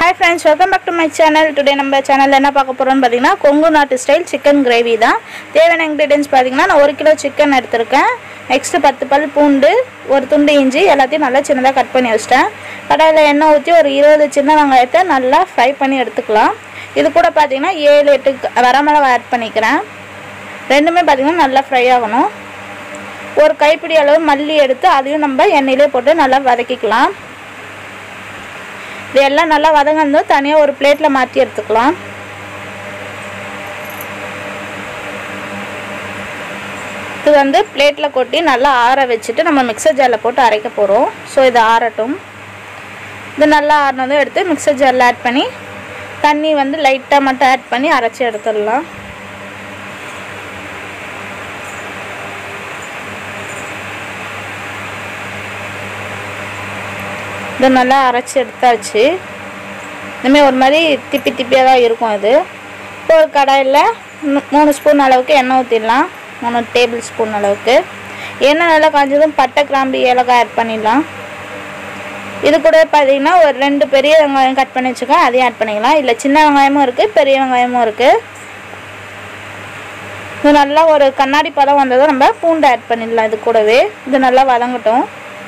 hi friends welcome back to my channel today நம்ம சேனலில் என்ன பார்க்க போகிறோம்னு பார்த்தீங்கன்னா கொங்கு நாட்டு ஸ்டைல் சிக்கன் கிரேவி தான் தேவையான இன்க்ரீடியன்ஸ் பார்த்தீங்கன்னா நான் ஒரு கிலோ சிக்கன் எடுத்திருக்கேன் நெக்ஸ்ட்டு பத்து பல் பூண்டு ஒரு துண்டு இஞ்சி எல்லாத்தையும் நல்லா சின்னதாக கட் பண்ணி வச்சிட்டேன் கடாயில் எண்ணெய் ஊற்றி ஒரு இருபது சின்ன வெங்காயத்தை நல்லா ஃப்ரை பண்ணி எடுத்துக்கலாம் இது கூட பார்த்தீங்கன்னா ஏழு எட்டு வரமிளகா ஆட் பண்ணிக்கிறேன் ரெண்டுமே பார்த்தீங்கன்னா நல்லா ஃப்ரை ஆகணும் ஒரு கைப்பிடி அளவு மல்லி எடுத்து அதையும் நம்ம எண்ணெயிலே போட்டு நல்லா வதக்கிக்கலாம் இது எல்லாம் நல்லா வதங்கணும் தனியாக ஒரு பிளேட்டில் மாற்றி எடுத்துக்கலாம் இது வந்து பிளேட்டில் கொட்டி நல்லா ஆற வச்சுட்டு நம்ம மிக்சர் ஜாரில் போட்டு அரைக்க போகிறோம் ஸோ இது ஆறட்டும் இது நல்லா ஆறினதும் எடுத்து மிக்சர் ஜாரில் ஆட் பண்ணி தண்ணி வந்து லைட்டாக மட்டும் ஆட் பண்ணி அரைச்சி எடுத்துடலாம் இது நல்லா அரைச்சி எடுத்தாச்சு இனிமேல் ஒரு மாதிரி திப்பி திப்பியாக தான் இருக்கும் இது இப்போ ஒரு கடாயில் மூணு ஸ்பூன் அளவுக்கு எண்ணெய் ஊற்றிடலாம் மூணு டேபிள் ஸ்பூன் அளவுக்கு எண்ணெய் நல்லா காஞ்சதும் பட்டை கிராம்பு ஏலக்காய் ஆட் பண்ணிடலாம் இது கூட பார்த்தீங்கன்னா ஒரு ரெண்டு பெரிய வெங்காயம் கட் பண்ணி வச்சுக்கோங்க அதையும் ஆட் பண்ணிக்கலாம் இல்லை சின்ன வெங்காயமும் இருக்குது பெரிய வெங்காயமும் இருக்குது இது நல்லா ஒரு கண்ணாடி பதம் வந்ததும் நம்ம பூண்டு ஆட் பண்ணிடலாம் இது கூடவே இது நல்லா வதங்கட்டும்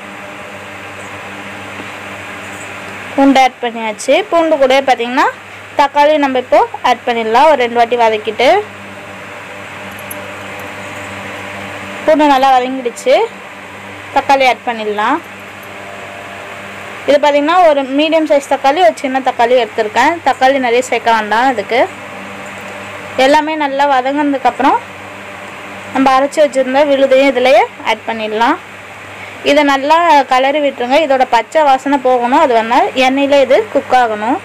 பூண்டு ஆட் பண்ணியாச்சு பூண்டு கூட பார்த்தீங்கன்னா தக்காளி நம்ம இப்போ ஆட் பண்ணிடலாம் ஒரு ரெண்டு வாட்டி வதக்கிட்டு பூண்டு நல்லா வதங்கிடுச்சு தக்காளி ஆட் பண்ணிடலாம் இது பார்த்திங்கன்னா ஒரு மீடியம் சைஸ் தக்காளி ஒரு சின்ன தக்காளி எடுத்திருக்கேன் தக்காளி நிறைய சேர்க்க வேண்டாம் இதுக்கு எல்லாமே நல்லா வதங்கினதுக்கப்புறம் நம்ம அரைச்சி வச்சுருந்த விழுதையும் இதிலையே ஆட் பண்ணிடலாம் இதை நல்லா கலரி விட்டுருங்க இதோட பச்சை வாசனை போகணும் அது வந்தால் எண்ணெயில் இது குக் ஆகணும்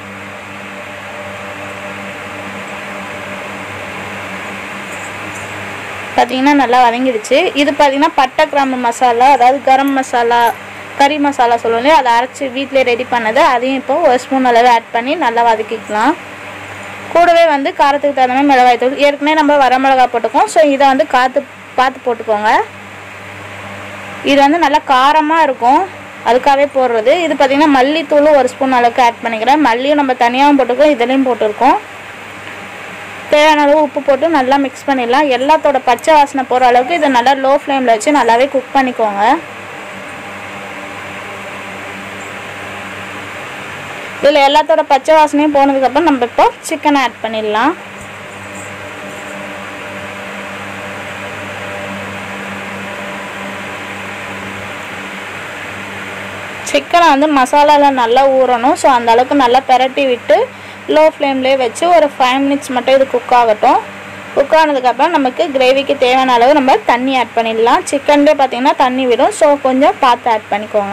பார்த்தீங்கன்னா நல்லா வதங்கிடுச்சு இது பார்த்தீங்கன்னா பட்டை கிராம்பு மசாலா அதாவது கரம் மசாலா கறி மசாலா சொல்லுவோம் அதை அரைச்சி வீட்டிலே ரெடி பண்ணது அதையும் இப்போ ஒரு ஸ்பூன் அளவு ஆட் பண்ணி நல்லா வதக்கிக்கலாம் கூடவே வந்து காரத்துக்கு தகுந்த மாதிரி மிளகாய் தூள் ஏற்கனவே நம்ம வரமிளகா போட்டுக்கோம் ஸோ இதை வந்து காற்று பார்த்து போட்டுக்கோங்க இது வந்து நல்லா காரமாக இருக்கும் அதுக்காகவே போடுறது இது பார்த்திங்கன்னா மல்லித்தூளும் ஒரு ஸ்பூன் அளவுக்கு ஆட் பண்ணிக்கிறேன் மல்லியும் நம்ம தனியாகவும் போட்டுக்கோம் இதுலேயும் போட்டிருக்கோம் தேவையான அளவு உப்பு போட்டு நல்லா மிக்ஸ் பண்ணிடலாம் எல்லாத்தோட பச்சை வாசனை போகிற அளவுக்கு இதை நல்லா லோ ஃப்ளேமில் வச்சு நல்லாவே குக் பண்ணிக்கோங்க இதில் எல்லாத்தோட பச்சை வாசனையும் போனதுக்கப்புறம் நம்ம இப்போ சிக்கனை ஆட் பண்ணிடலாம் சிக்கனை வந்து மசாலாவில் நல்லா ஊறணும் ஸோ அந்த அளவுக்கு நல்லா பெரட்டி விட்டு லோ ஃப்ளேம்லேயே வச்சு ஒரு ஃபைவ் மினிட்ஸ் மட்டும் இது குக் ஆகட்டும் குக் ஆனதுக்கப்புறம் நமக்கு கிரேவிக்கு தேவையான அளவு நம்ம தண்ணி ஆட் பண்ணிடலாம் சிக்கன்லேயே பார்த்தீங்கன்னா தண்ணி விடும் ஸோ கொஞ்சம் பார்த்து ஆட் பண்ணிக்கோங்க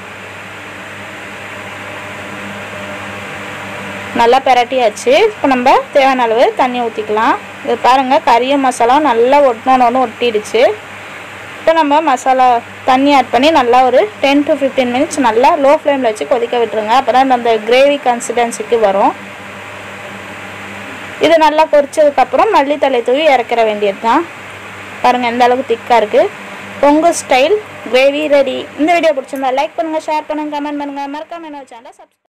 நல்லா பெரட்டியாச்சு இப்போ நம்ம தேவையான அளவு தண்ணி ஊற்றிக்கலாம் இது பாருங்கள் கறியும் மசாலாவும் நல்லா ஒட்டினோன்னு ஒன்று ஒட்டிடுச்சு இப்போ நம்ம மசாலா தண்ணி ஆட் பண்ணி நல்லா ஒரு டென் டு ஃபிஃப்டீன் மினிட்ஸ் நல்லா லோ ஃப்ளேமில் வச்சு கொதிக்க விட்டுருங்க அப்போ தான் அந்த கிரேவி கன்சிஸ்டன்சிக்கு வரும் இது நல்லா கொதிச்சதுக்கப்புறம் மல்லித்தலை தூவி இறக்கிற வேண்டியது தான் பாருங்கள் எந்த அளவுக்கு திக்காக இருக்குது உங்கள் ஸ்டைல் கிரேவி ரெடி இந்த வீடியோ பிடிச்சிருந்தா லைக் பண்ணுங்கள் ஷேர் பண்ணுங்கள் கமெண்ட் பண்ணுங்கள் மறக்காம என்ன சேனலை சப்ஸ்கிரைப்